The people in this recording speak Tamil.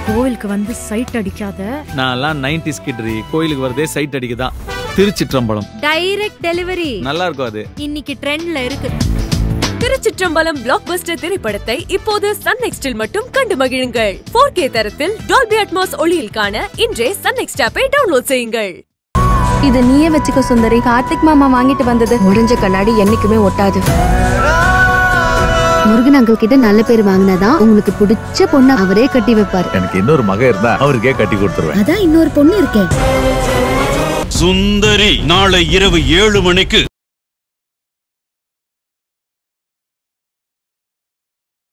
கோவிலுக்கு வந்து சைட் அடிக்காத நான்லாம் நைன்டி ஸ்கிட்ரி கோயிலுக்கு வரதே சைட் அடிக்குதான் திருச்சிற்றம்பலம் டைரக்ட் டெலிவரி நல்லா இருக்கும் அது இன்னைக்கு ட்ரெண்ட்ல இருக்கு திருச்சிற்றம்பலம் பிளாக் பஸ்டர் திரைப்படத்தை இப்போது சன் நெக்ஸ்டில் மட்டும் கண்டு மகிழுங்கள் 4K தரத்தில் டால்பி அட்மாஸ் ஒளியில் காண இன்றே சன் நெக்ஸ்ட் ஆப்பை டவுன்லோட் செய்யுங்கள் இது நீயே வச்சுக்க சுந்தரி கார்த்திக் மாமா வாங்கிட்டு வந்தது உடைஞ்ச கண்ணாடி என்னைக்குமே ஒட்டாது முருகன் அங்கிள் கிட்ட நல்ல பேர் வாங்கினாதான் உங்களுக்கு பிடிச்ச பொண்ணு அவரே கட்டி வைப்பாரு எனக்கு இன்னொரு மக இருந்தா அவருக்கே கட்டி கொடுத்துருவேன் அதான் இன்னொரு பொண்ணு இருக்கே சுந்தரி நாளை இரவு ஏழு மணிக்கு